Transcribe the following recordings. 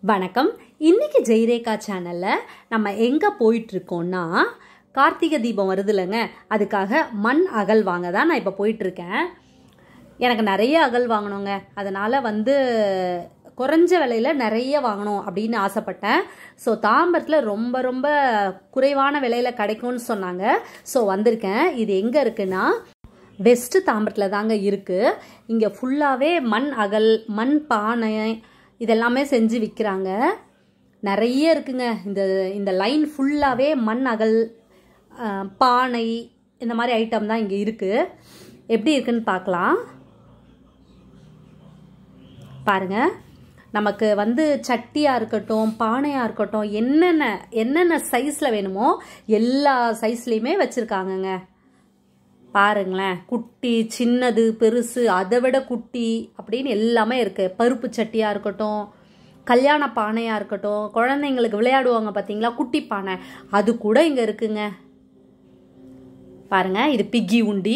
வணக்கம் இன்னைக்கு ஜெய்ரேகா சேனலில் நம்ம எங்கே போயிட்டுருக்கோம்னா கார்த்திகை தீபம் வருதுல்லங்க அதுக்காக மண் அகல் வாங்க தான் நான் இப்போ போயிட்டுருக்கேன் எனக்கு நிறைய அகல் வாங்கணுங்க அதனால் வந்து குறைஞ்ச விலையில் நிறைய வாங்கணும் அப்படின்னு ஆசைப்பட்டேன் ஸோ தாம்பரத்தில் ரொம்ப ரொம்ப குறைவான விலையில் கிடைக்கும்னு சொன்னாங்க ஸோ வந்திருக்கேன் இது எங்கே இருக்குன்னா வெஸ்ட் தாம்பரத்தில் தாங்க இருக்குது இங்கே ஃபுல்லாகவே மண் அகல் மண் பானை இதெல்லாமே செஞ்சு விற்கிறாங்க நிறைய இருக்குங்க இந்த இந்த லைன் ஃபுல்லாகவே மண் அகல் அஹ், பானை இந்த மாதிரி ஐட்டம் தான் இங்கே இருக்குது எப்படி இருக்குன்னு பார்க்கலாம் பாருங்க நமக்கு வந்து சட்டியாக இருக்கட்டும் பானையாக இருக்கட்டும் என்னென்ன என்னென்ன சைஸில் வேணுமோ எல்லா சைஸ்லேயுமே வச்சுருக்காங்கங்க பாருங்களேன் குட்டி சின்னது பெருசு அதை விட குட்டி அப்படின்னு எல்லாமே இருக்குது பருப்பு சட்டியாக இருக்கட்டும் கல்யாண பானையாக இருக்கட்டும் குழந்தைங்களுக்கு விளையாடுவாங்க பார்த்தீங்களா குட்டி பானை அது கூட இங்கே இருக்குங்க பாருங்க இது பிக்கி உண்டி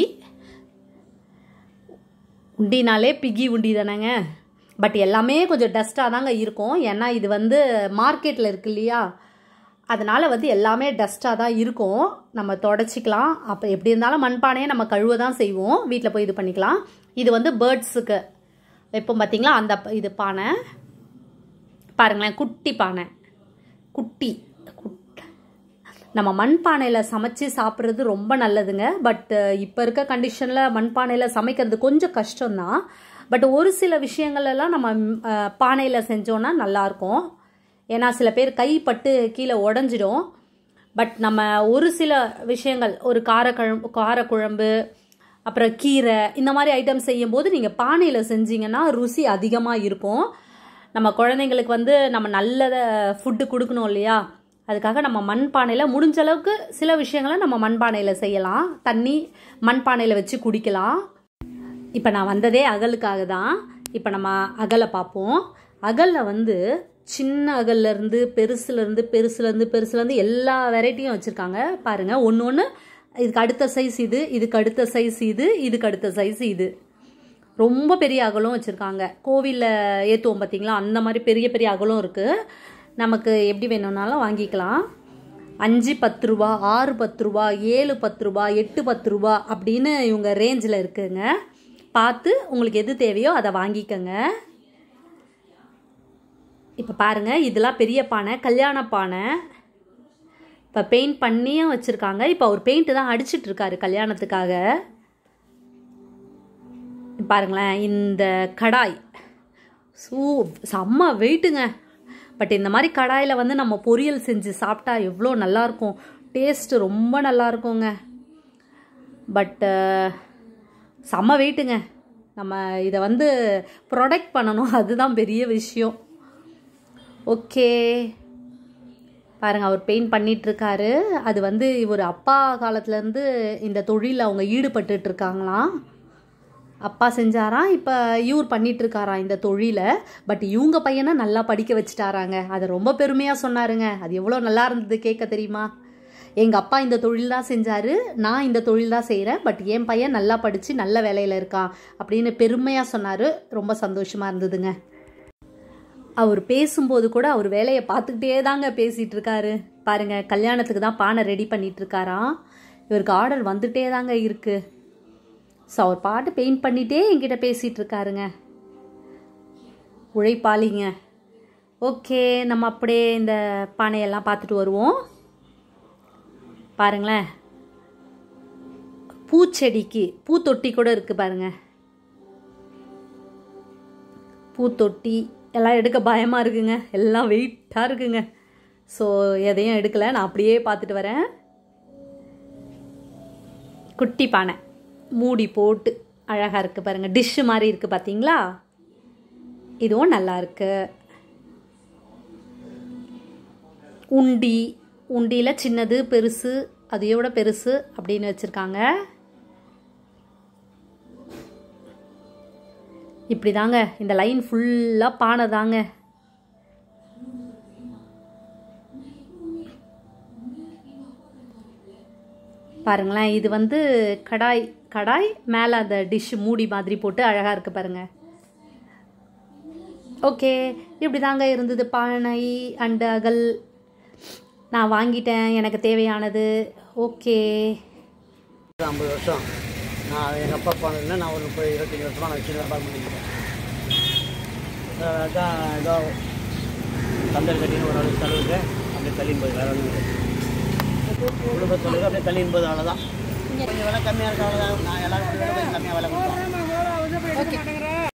உண்டினாலே பிக்கி உண்டி தானேங்க பட் எல்லாமே கொஞ்சம் டஸ்ட்டாக தாங்க இருக்கும் ஏன்னா இது வந்து மார்க்கெட்டில் இருக்கு இல்லையா அதனால் வந்து எல்லாமே டஸ்ட்டாக தான் இருக்கும் நம்ம தொடச்சிக்கலாம் அப்போ எப்படி இருந்தாலும் மண்பானையை நம்ம கழுவ தான் செய்வோம் வீட்டில் போய் இது பண்ணிக்கலாம் இது வந்து பேர்ட்ஸுக்கு இப்போ பார்த்தீங்களா அந்த ப- இது பானை பாருங்களேன் குட்டி பானை குட்டி குட்- நம்ம மண்பானையில் சமைச்சு சாப்பிட்றது ரொம்ப நல்லதுங்க பட் இப்போ இருக்க கண்டிஷனில் மண்பானையில் சமைக்கிறது கொஞ்சம் கஷ்டம்தான் பட் ஒரு சில விஷயங்கள் எல்லாம் நம்ம பானையில் செஞ்சோன்னா நல்லாயிருக்கும் ஏன்னா சில பேர் கைப்பட்டு கீழே உடஞ்சிடும் பட் நம்ம ஒரு சில விஷயங்கள் ஒரு காரக்குழம்பு காரக்குழம்பு அப்புறம் கீரை இந்த மாதிரி ஐட்டம் செய்யும்போது நீங்கள் பானையில் செஞ்சீங்கன்னா ருசி அதிகமாக இருக்கும் நம்ம குழந்தைங்களுக்கு வந்து நம்ம நல்லத ஃபுட்டு கொடுக்கணும் இல்லையா அதுக்காக நம்ம மண்பானையில் முடிஞ்ச அளவுக்கு சில விஷயங்களை நம்ம மண்பானையில் செய்யலாம் தண்ணி மண்பானையில் வச்சு குடிக்கலாம் இப்போ நான் வந்ததே அகலுக்காக தான் இப்போ நம்ம அகலை பார்ப்போம் அகலில் வந்து சின்ன அகல்லேருந்து பெருசுலேருந்து பெருசுலேருந்து பெருசுலேருந்து எல்லா வெரைட்டியும் வச்சுருக்காங்க பாருங்கள் ஒன்று ஒன்று இதுக்கு அடுத்த சைஸ் இது இதுக்கு அடுத்த சைஸ் இது இதுக்கு அடுத்த சைஸ் இது ரொம்ப பெரிய அகலும் வச்சுருக்காங்க கோவிலில் ஏற்றுவோம் பார்த்தீங்களா அந்த மாதிரி பெரிய பெரிய அகலும் இருக்குது நமக்கு எப்படி வேணும்னாலும் வாங்கிக்கலாம் அஞ்சு பத்து ரூபா ஆறு பத்து ரூபா ஏழு பத்து ரூபா எட்டு பத்து ரூபா அப்படின்னு இவங்க ரேஞ்சில் இருக்குங்க பார்த்து உங்களுக்கு எது தேவையோ அதை வாங்கிக்கோங்க இப்போ பாருங்க இதெல்லாம் பெரிய பானை கல்யாண பானை இப்போ பெயிண்ட் பண்ணியும் வச்சுருக்காங்க இப்போ அவர் பெயிண்ட் தான் அடிச்சிட்டு இருக்காரு கல்யாணத்துக்காக பாருங்களேன் இந்த கடாய் சூ செம்ம வெயிட்டுங்க பட் இந்த மாதிரி கடாயில் வந்து நம்ம பொரியல் செஞ்சு சாப்பிட்டா எவ்வளோ நல்லாயிருக்கும் டேஸ்ட்டு ரொம்ப நல்லா இருக்குங்க பட்டு செம்ம வெயிட்டுங்க நம்ம இதை வந்து ப்ரொடெக்ட் பண்ணணும் அதுதான் பெரிய விஷயம் ஓகே பாருங்க அவர் பெயிண்ட் பண்ணிட்டு இருக்காரு அது வந்து இவர் அப்பா காலத்துலேருந்து இந்த தொழிலில் அவங்க ஈடுபட்டுட்டு இருக்காங்களாம் அப்பா செஞ்சாராம் இப்போ இவர் பண்ணிட்டு இருக்காராம் இந்த தொழிலை பட் இவங்க பையனை நல்லா படிக்க வச்சுட்டாராங்க அது ரொம்ப பெருமையாக சொன்னாருங்க அது எவ்வளோ நல்லா இருந்தது கேட்க தெரியுமா எங்கள் அப்பா இந்த தொழில் தான் செஞ்சார் நான் இந்த தொழில் தான் செய்கிறேன் பட் என் பையன் நல்லா படித்து நல்ல வேலையில் இருக்கான் அப்படின்னு பெருமையாக சொன்னார் ரொம்ப சந்தோஷமாக இருந்ததுங்க அவர் பேசும்போது கூட அவர் வேலையை பார்த்துக்கிட்டே தாங்க பேசிகிட்டு இருக்காரு பாருங்க கல்யாணத்துக்கு தான் பானை ரெடி பண்ணிட்டு இருக்காராம் இவருக்கு ஆர்டர் வந்துட்டே தாங்க இருக்கு ஸோ அவர் பாட்டு பெயிண்ட் பண்ணிட்டே என்கிட்ட பேசிகிட்டு இருக்காருங்க உழைப்பாளிங்க ஓகே நம்ம அப்படியே இந்த பானையெல்லாம் பார்த்துட்டு வருவோம் பாருங்களேன் பூச்செடிக்கு பூத்தொட்டி கூட இருக்குது பாருங்க பூத்தொட்டி எல்லாம் எடுக்க பயமாக இருக்குங்க எல்லாம் வெயிட்டாக இருக்குங்க ஸோ எதையும் எடுக்கலை நான் அப்படியே பார்த்துட்டு வரேன் குட்டி பானை மூடி போட்டு அழகாக இருக்குது பாருங்கள் டிஷ்ஷு மாதிரி இருக்குது பார்த்தீங்களா இதுவும் நல்லா இருக்கு உண்டி உண்டியில் சின்னது பெருசு அதையோட பெருசு அப்படின்னு வச்சுருக்காங்க இப்படி தாங்க இந்த லைன் ஃபுல்லாக பானை தாங்க பாருங்களேன் இது வந்து கடாய் கடாய் மேலே அந்த டிஷ் மூடி மாதிரி போட்டு அழகாக இருக்குது பாருங்க ஓகே இப்படி தாங்க இருந்தது பானை அண்ட் அகல் நான் வாங்கிட்டேன் எனக்கு தேவையானது ஓகே ஐம்பது வருஷம் நான் எங்கள் அப்பா போனதுல நான் ஒரு முப்பது இருபத்தஞ்சி வருஷமாக நான் வச்சு வியாபாரம் பண்ணிக்கிட்டேன் அதான் ஏதோ தந்தல் கட்டின்னு ஒரு அளவுக்கு செலவுக்கு அப்படியே தள்ளியும் போது வேறு ஒன்றும் இல்லை குடும்ப செலவுக்கு அப்படியே தள்ளியும் போது அவ்வளோதான் கொஞ்சம் விலை கம்மியாக இருக்கு அவ்வளோதான் நான் எல்லாரும் கொஞ்சம் கம்மியாக விலை கொடுப்பேன்